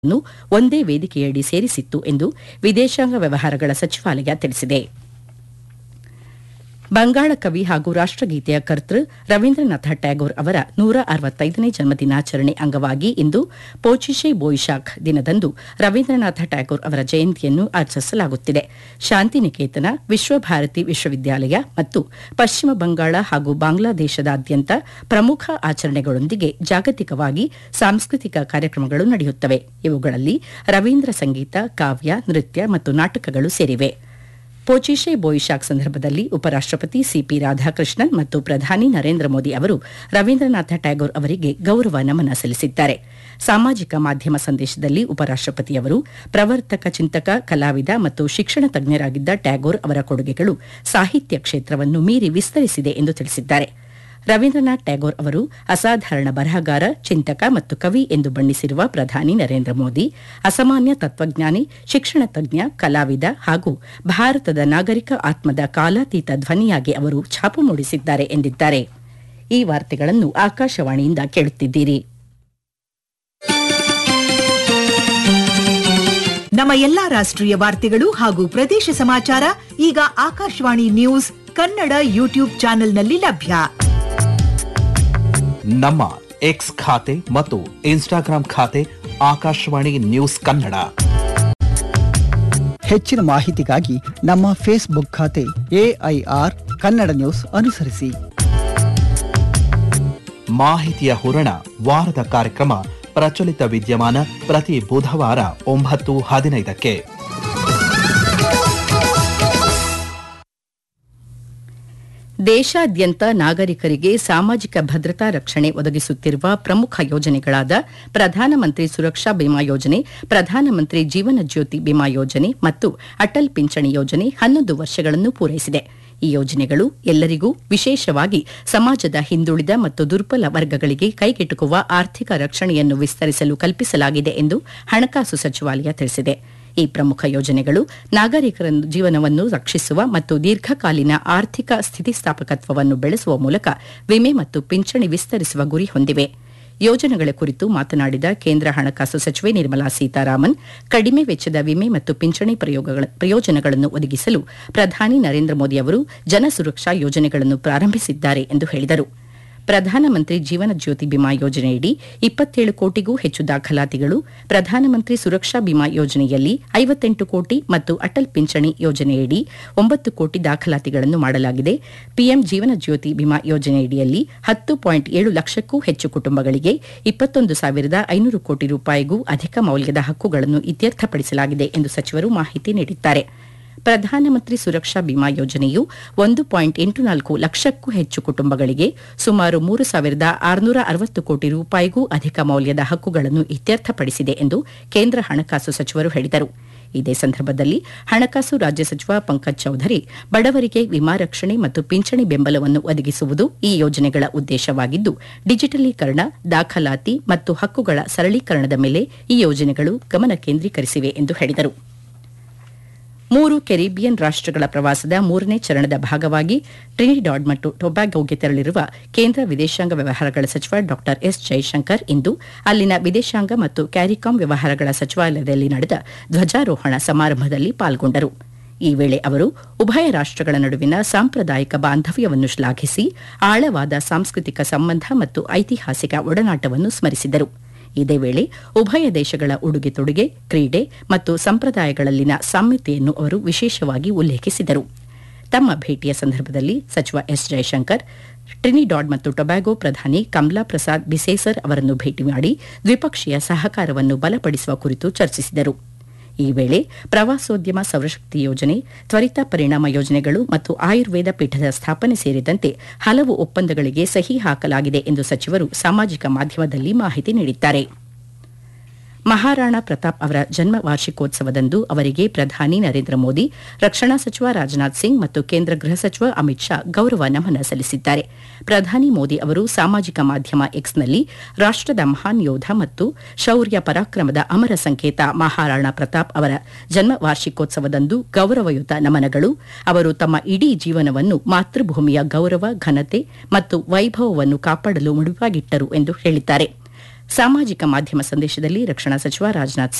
ನ್ನು ಒಂದೇ ವೇದಿಕೆಯಡಿ ಸೇರಿಸಿತ್ತು ಎಂದು ವಿದೇಶಾಂಗ ವ್ಯವಹಾರಗಳ ಸಚಿವಾಲಯ ತಿಳಿಸಿದೆ ಬಂಗಾಳ ಕವಿ ಹಾಗೂ ರಾಷ್ಟಗೀತೆಯ ಕರ್ತೃ ರವೀಂದ್ರನಾಥ ಟ್ಯಾಗೋರ್ ಅವರ ನೂರ ಅರವತ್ತೈದನೇ ಜನ್ಮದಿನಾಚರಣೆ ಅಂಗವಾಗಿ ಇಂದು ಪೋಚಿಶೆ ಬೋಯಿಶಾಖ್ ದಿನದಂದು ರವೀಂದ್ರನಾಥ ಟ್ಯಾಗೋರ್ ಅವರ ಜಯಂತಿಯನ್ನು ಆಚರಿಸಲಾಗುತ್ತಿದೆ ಶಾಂತಿನಿಕೇತನ ವಿಶ್ವಭಾರತಿ ವಿಶ್ವವಿದ್ಯಾಲಯ ಮತ್ತು ಪಶ್ಚಿಮ ಬಂಗಾಳ ಹಾಗೂ ಬಾಂಗ್ಲಾದೇಶದಾದ್ಯಂತ ಪ್ರಮುಖ ಆಚರಣೆಗಳೊಂದಿಗೆ ಜಾಗತಿಕವಾಗಿ ಸಾಂಸ್ಕೃತಿಕ ಕಾರ್ಯಕ್ರಮಗಳು ನಡೆಯುತ್ತವೆ ಇವುಗಳಲ್ಲಿ ರವೀಂದ್ರ ಸಂಗೀತ ಕಾವ್ಯ ನೃತ್ಯ ಮತ್ತು ನಾಟಕಗಳು ಸೇರಿವೆ ಪೋಚಿಶೆ ಬೋಯಿಶಾಕ್ ಸಂದರ್ಭದಲ್ಲಿ ಉಪರಾಷ್ಟಪತಿ ಸಿಪಿ ರಾಧಾಕೃಷ್ಣನ್ ಮತ್ತು ಪ್ರಧಾನಿ ನರೇಂದ್ರ ಮೋದಿ ಅವರು ರವೀಂದ್ರನಾಥ ಟ್ಯಾಗೋರ್ ಅವರಿಗೆ ಗೌರವ ನಮನ ಸಲ್ಲಿಸಿದ್ದಾರೆ ಸಾಮಾಜಿಕ ಮಾಧ್ಯಮ ಸಂದೇಶದಲ್ಲಿ ಉಪರಾಷ್ಟಪತಿಯವರು ಪ್ರವರ್ತಕ ಚಿಂತಕ ಕಲಾವಿದ ಮತ್ತು ಶಿಕ್ಷಣ ತಜ್ಞರಾಗಿದ್ದ ಟ್ಯಾಗೋರ್ ಅವರ ಕೊಡುಗೆಗಳು ಸಾಹಿತ್ಯ ಕ್ಷೇತ್ರವನ್ನು ಮೀರಿ ವಿಸ್ತರಿಸಿದೆ ಎಂದು ತಿಳಿಸಿದ್ದಾರೆ ರವೀಂದ್ರನಾಥ್ ಟ್ಯಾಗೋರ್ ಅವರು ಅಸಾಧಾರಣ ಬರಹಗಾರ ಚಿಂತಕ ಮತ್ತು ಕವಿ ಎಂದು ಬಣ್ಣಿಸಿರುವ ಪ್ರಧಾನಿ ನರೇಂದ್ರ ಮೋದಿ ಅಸಾಮಾನ್ಯ ತತ್ವಜ್ಞಾನಿ ಶಿಕ್ಷಣ ತಜ್ಞ ಕಲಾವಿದ ಹಾಗೂ ಭಾರತದ ನಾಗರಿಕ ಆತ್ಮದ ಕಾಲಾತೀತ ಧ್ವನಿಯಾಗಿ ಅವರು ಛಾಪು ಮೂಡಿಸಿದ್ದಾರೆ ಎಂದಿದ್ದಾರೆ ಈ ವಾರ್ತೆಗಳನ್ನು ಆಕಾಶವಾಣಿಯಿಂದ ಕೇಳುತ್ತಿದ್ದೀರಿ ನಮ್ಮ ಎಲ್ಲಾ ರಾಷ್ಟ್ರೀಯ ವಾರ್ತೆಗಳು ಹಾಗೂ ಪ್ರದೇಶ ಸಮಾಚಾರ ಈಗ ಆಕಾಶವಾಣಿ ನ್ಯೂಸ್ ಕನ್ನಡ ಯೂಟ್ಯೂಬ್ ಚಾನೆಲ್ನಲ್ಲಿ ಲಭ್ಯ ನಮ್ಮ ಎಕ್ಸ್ ಖಾತೆ ಮತ್ತು ಇನ್ಸ್ಟಾಗ್ರಾಂ ಖಾತೆ ಆಕಾಶವಾಣಿ ನ್ಯೂಸ್ ಕನ್ನಡ ಹೆಚ್ಚಿನ ಮಾಹಿತಿಗಾಗಿ ನಮ್ಮ ಫೇಸ್ಬುಕ್ ಖಾತೆ ಎಐಆರ್ ಕನ್ನಡ ನ್ಯೂಸ್ ಅನುಸರಿಸಿ ಮಾಹಿತಿಯ ಹೂರಣ ವಾರದ ಕಾರ್ಯಕ್ರಮ ಪ್ರಚಲಿತ ವಿದ್ಯಮಾನ ಪ್ರತಿ ಬುಧವಾರ ಒಂಬತ್ತು ಹದಿನೈದಕ್ಕೆ ದೇಶಾದ್ಯಂತ ನಾಗರಿಕರಿಗೆ ಸಾಮಾಜಿಕ ಭದ್ರತಾ ರಕ್ಷಣೆ ಒದಗಿಸುತ್ತಿರುವ ಪ್ರಮುಖ ಯೋಜನೆಗಳಾದ ಪ್ರಧಾನಮಂತ್ರಿ ಸುರಕ್ಷಾ ಬಿಮಾ ಯೋಜನೆ ಪ್ರಧಾನಮಂತ್ರಿ ಜೀವನ ಜ್ಯೋತಿ ಬಿಮಾ ಯೋಜನೆ ಮತ್ತು ಅಟಲ್ ಪಿಂಚಣಿ ಯೋಜನೆ ಹನ್ನೊಂದು ವರ್ಷಗಳನ್ನು ಪೂರೈಸಿದೆ ಈ ಯೋಜನೆಗಳು ಎಲ್ಲರಿಗೂ ವಿಶೇಷವಾಗಿ ಸಮಾಜದ ಹಿಂದುಳಿದ ಮತ್ತು ದುರ್ಬಲ ವರ್ಗಗಳಿಗೆ ಕೈಗೆಟುಕುವ ಆರ್ಥಿಕ ರಕ್ಷಣೆಯನ್ನು ವಿಸ್ತರಿಸಲು ಕಲ್ಪಿಸಲಾಗಿದೆ ಎಂದು ಹಣಕಾಸು ಸಚಿವಾಲಯ ತಿಳಿಸಿದೆ ಈ ಪ್ರಮುಖ ಯೋಜನೆಗಳು ನಾಗರಿಕರ ಜೀವನವನ್ನು ರಕ್ಷಿಸುವ ಮತ್ತು ದೀರ್ಘಕಾಲೀನ ಆರ್ಥಿಕ ಸ್ಥಿತಿಸ್ಥಾಪಕತ್ವವನ್ನು ಬೆಳೆಸುವ ಮೂಲಕ ವಿಮೆ ಮತ್ತು ಪಿಂಚಣಿ ವಿಸ್ತರಿಸುವ ಗುರಿ ಹೊಂದಿವೆ ಯೋಜನೆಗಳ ಕುರಿತು ಮಾತನಾಡಿದ ಕೇಂದ್ರ ಹಣಕಾಸು ಸಚಿವೆ ನಿರ್ಮಲಾ ಸೀತಾರಾಮನ್ ಕಡಿಮೆ ವೆಚ್ಚದ ವಿಮೆ ಮತ್ತು ಪಿಂಚಣಿ ಪ್ರಯೋಜನಗಳನ್ನು ಒದಗಿಸಲು ಪ್ರಧಾನಿ ನರೇಂದ್ರ ಮೋದಿ ಅವರು ಜನಸುರಕ್ಷಾ ಯೋಜನೆಗಳನ್ನು ಪ್ರಾರಂಭಿಸಿದ್ದಾರೆ ಎಂದು ಹೇಳಿದರು ಪ್ರಧಾನಮಂತ್ರಿ ಜೀವನ ಜ್ಯೋತಿ ಬಿಮಾ ಯೋಜನೆಯಡಿ ಇಪ್ಪತ್ತೇಳು ಕೋಟಿಗೂ ಹೆಚ್ಚು ದಾಖಲಾತಿಗಳು ಪ್ರಧಾನಮಂತ್ರಿ ಸುರಕ್ಷಾ ಬಿಮಾ ಯೋಜನೆಯಲ್ಲಿ ಐವತ್ತೆಂಟು ಕೋಟಿ ಮತ್ತು ಅಟಲ್ ಪಿಂಚಣಿ ಯೋಜನೆಯಡಿ ಒಂಬತ್ತು ಕೋಟಿ ದಾಖಲಾತಿಗಳನ್ನು ಮಾಡಲಾಗಿದೆ ಪಿಎಂ ಜೀವನ ಜ್ಯೋತಿ ಬಿಮಾ ಯೋಜನೆಯಡಿಯಲ್ಲಿ ಹತ್ತು ಪಾಯಿಂಟ್ ಏಳು ಲಕ್ಷಕ್ಕೂ ಹೆಚ್ಚು ಕುಟುಂಬಗಳಿಗೆ ಇಪ್ಪತ್ತೊಂದು ಸಾವಿರದ ಐನೂರು ಕೋಟಿ ರೂಪಾಯಿಗೂ ಅಧಿಕ ಮೌಲ್ಯದ ಹಕ್ಕುಗಳನ್ನು ಇತ್ಯರ್ಥಪಡಿಸಲಾಗಿದೆ ಎಂದು ಸಚಿವರು ಮಾಹಿತಿ ನೀಡಿದ್ದಾರೆ ಪ್ರಧಾನಮಂತ್ರಿ ಸುರಕ್ಷಾ ಬಿಮಾ ಯೋಜನೆಯು ಒಂದು ಪಾಯಿಂಟ್ ಎಂಟು ನಾಲ್ಕು ಲಕ್ಷಕ್ಕೂ ಹೆಚ್ಚು ಕುಟುಂಬಗಳಿಗೆ ಸುಮಾರು ಮೂರು ಸಾವಿರದ ಆರುನೂರ ಅರವತ್ತು ಕೋಟಿ ರೂಪಾಯಿಗೂ ಅಧಿಕ ಮೌಲ್ಯದ ಹಕ್ಕುಗಳನ್ನು ಇತ್ಯರ್ಥಪಡಿಸಿದೆ ಎಂದು ಕೇಂದ್ರ ಹಣಕಾಸು ಸಚಿವರು ಹೇಳಿದರು ಇದೇ ಸಂದರ್ಭದಲ್ಲಿ ಹಣಕಾಸು ರಾಜ್ಯ ಸಚಿವ ಪಂಕಜ್ ಚೌಧರಿ ಬಡವರಿಗೆ ವಿಮಾ ರಕ್ಷಣೆ ಮತ್ತು ಪಿಂಚಣಿ ಬೆಂಬಲವನ್ನು ಒದಗಿಸುವುದು ಈ ಯೋಜನೆಗಳ ಉದ್ದೇಶವಾಗಿದ್ದು ಡಿಜಿಟಲೀಕರಣ ದಾಖಲಾತಿ ಮತ್ತು ಹಕ್ಕುಗಳ ಸರಳೀಕರಣದ ಮೇಲೆ ಈ ಯೋಜನೆಗಳು ಗಮನ ಕೇಂದ್ರೀಕರಿಸಿವೆ ಎಂದು ಹೇಳಿದರು ಮೂರು ಕೆರಿಬಿಯನ್ ರಾಷ್ಟಗಳ ಪ್ರವಾಸದ ಮೂರನೇ ಚರಣದ ಭಾಗವಾಗಿ ಟ್ರಿನಿಡಾಡ್ ಮತ್ತು ಟೊಬ್ಯಾಗೊಗೆ ತೆರಳಿರುವ ಕೇಂದ್ರ ವಿದೇಶಾಂಗ ವ್ಯವಹಾರಗಳ ಸಚಿವ ಡಾ ಎಸ್ ಜೈಶಂಕರ್ ಇಂದು ಅಲ್ಲಿನ ವಿದೇಶಾಂಗ ಮತ್ತು ಕ್ಯಾರಿಕಾಂ ವ್ಯವಹಾರಗಳ ಸಚಿವಾಲಯದಲ್ಲಿ ನಡೆದ ಧ್ವಜಾರೋಹಣ ಸಮಾರಂಭದಲ್ಲಿ ಪಾಲ್ಗೊಂಡರು ಈ ವೇಳೆ ಅವರು ಉಭಯ ರಾಷ್ಟಗಳ ನಡುವಿನ ಸಾಂಪ್ರದಾಯಿಕ ಬಾಂಧವ್ಯವನ್ನು ಶ್ಲಾಘಿಸಿ ಆಳವಾದ ಸಾಂಸ್ಕೃತಿಕ ಸಂಬಂಧ ಮತ್ತು ಐತಿಹಾಸಿಕ ಒಡನಾಟವನ್ನು ಸ್ಮರಿಸಿದರು ಇದೇ ವೇಳೆ ಉಭಯ ದೇಶಗಳ ಉಡುಗೆ ತೊಡುಗೆ ಕ್ರೀಡೆ ಮತ್ತು ಸಂಪ್ರದಾಯಗಳಲ್ಲಿನ ಸಾಮ್ಯತೆಯನ್ನು ಅವರು ವಿಶೇಷವಾಗಿ ಉಲ್ಲೇಖಿಸಿದರು ತಮ್ಮ ಭೇಟಿಯ ಸಂದರ್ಭದಲ್ಲಿ ಸಚಿವ ಎಸ್ ಜಯಶಂಕರ್ ಟ್ರಿನಿಡಾಡ್ ಮತ್ತು ಟೊಬ್ಯಾಗೊ ಪ್ರಧಾನಿ ಕಮಲಾ ಪ್ರಸಾದ್ ಬಿಸೇಸರ್ ಅವರನ್ನು ಭೇಟಿ ಮಾಡಿ ದ್ವಿಪಕ್ಷೀಯ ಸಹಕಾರವನ್ನು ಬಲಪಡಿಸುವ ಕುರಿತು ಚರ್ಚಿಸಿದರು ಈ ವೇಳೆ ಪ್ರವಾಸೋದ್ಯಮ ಸೌರಶಕ್ತಿ ಯೋಜನೆ ತ್ವರಿತ ಪರಿಣಾಮ ಯೋಜನೆಗಳು ಮತ್ತು ಆಯುರ್ವೇದ ಪೀಠದ ಸ್ಥಾಪನೆ ಸೇರಿದಂತೆ ಹಲವು ಒಪ್ಪಂದಗಳಿಗೆ ಸಹಿ ಹಾಕಲಾಗಿದೆ ಎಂದು ಸಚಿವರು ಸಾಮಾಜಿಕ ಮಾಧ್ಯಮದಲ್ಲಿ ಮಾಹಿತಿ ನೀಡಿದ್ದಾರೆ ಮಹಾರಾಣಾ ಪ್ರತಾಪ್ ಅವರ ಜನ್ಮ ವಾರ್ಷಿಕೋತ್ಸವದಂದು ಅವರಿಗೆ ಪ್ರಧಾನಿ ನರೇಂದ್ರ ಮೋದಿ ರಕ್ಷಣಾ ಸಚಿವ ರಾಜನಾಥ್ ಸಿಂಗ್ ಮತ್ತು ಕೇಂದ್ರ ಗೃಹ ಸಚಿವ ಅಮಿತ್ ಶಾ ಗೌರವ ನಮನ ಸಲ್ಲಿಸಿದ್ದಾರೆ ಪ್ರಧಾನಿ ಮೋದಿ ಅವರು ಸಾಮಾಜಿಕ ಮಾಧ್ಯಮ ಎಕ್ಸ್ನಲ್ಲಿ ರಾಷ್ಟದ ಮಹಾನ್ ಯೋಧ ಮತ್ತು ಶೌರ್ಯ ಪರಾಕ್ರಮದ ಅಮರ ಸಂಕೇತ ಮಹಾರಾಣಾ ಪ್ರತಾಪ್ ಅವರ ಜನ್ಮ ವಾರ್ಷಿಕೋತ್ಸವದಂದು ಗೌರವಯುತ ನಮನಗಳು ಅವರು ತಮ್ಮ ಇಡೀ ಜೀವನವನ್ನು ಮಾತೃಭೂಮಿಯ ಗೌರವ ಘನತೆ ಮತ್ತು ವೈಭವವನ್ನು ಕಾಪಾಡಲು ಮುಡಿಪಾಗಿಟ್ಟರು ಎಂದು ಹೇಳಿದ್ದಾರೆ ಸಾಮಾಜಿಕ ಮಾಧ್ಯಮ ಸಂದೇಶದಲ್ಲಿ ರಕ್ಷಣಾ ಸಚಿವ ರಾಜನಾಥ್